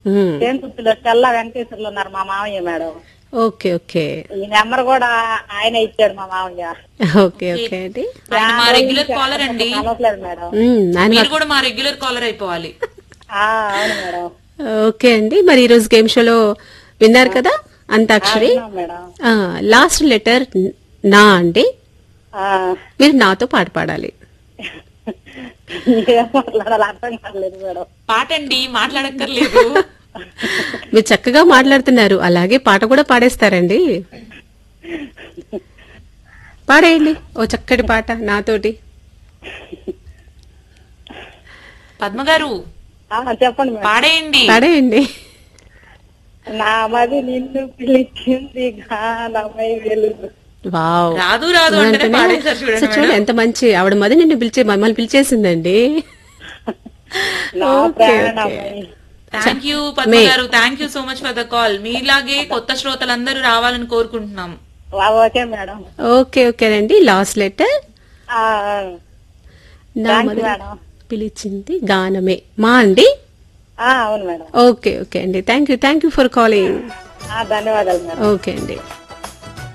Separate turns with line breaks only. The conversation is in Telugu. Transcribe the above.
ఉమ్,
తేంకుర్తిలో తెల్ల వెంకటేశ్వర్లు ఉన్నారు మా మామయ్య మేడం
ఓకే ఓకే
ఈ నెంబర్ కూడా ఆయన ఇచ్చాడు మా మామయ్య
ఓకే ఓకే అండి
ఆయన మా రెగ్యులర్ కాలర్ అండి
కలవట్లేదు మేడం
ఉమ్, నాన్న
మీరు కూడా మా రెగ్యులర్ కాలర్ అయిపోవాలి
ఆ, అవును మేడం
ఓకే అండి మరి ఈరోజు గేమ్ షోలో విన్నారు కదా అంతాక్షరి
విన్నాం మేడం
లాస్ట్ లెటర్ నా అండి
ఆ,
మీరు నాతో పాట పాడాలి
ఏం మాట్లాడాలి అర్థం కాలేదు మేడం
పాట అండి మాట్లాడక్కర్లేదు
మీరు చక్కగా మాట్లాడుతున్నారు అలాగే పాట కూడా పాడేస్తారండి పాడేయండి ఓ చక్కటి పాట నాతోటి
పద్మ గారు
ఆ, చెప్పండి మేడం
పాడేయండి
పాడేయండి
నా మది నిన్ను పిలిచింది గానమై వెలుగు
వావ్
రాదు రాదు అంటేనే పాడేశారు
సో
చూడండి
చూడండి ఎంత మంచి ఆవిడ మది నిన్ను పిలిచే మమ్మల్ని పిలిచేసిందండి
నా
ఓకే,
ప్రాణమై
thank you Padma garu thank you so much for the call మీలాగే కొత్త శ్రోతలందరూ రావాలని కోరుకుంటున్నాం
ఆ, ఓకే మేడం
ఓకే ఓకేనండి లాస్ట్ లెటర్
ఆ,
నా
Thanks,
మది
మేడం.
పిలిచింది గానమే మా అండి
ఆ, అవును మేడం
ఓకే ఓకే అండి thank you thank you for calling
ఆ, ధన్యవాదాలు మేడం
ఓకే అండి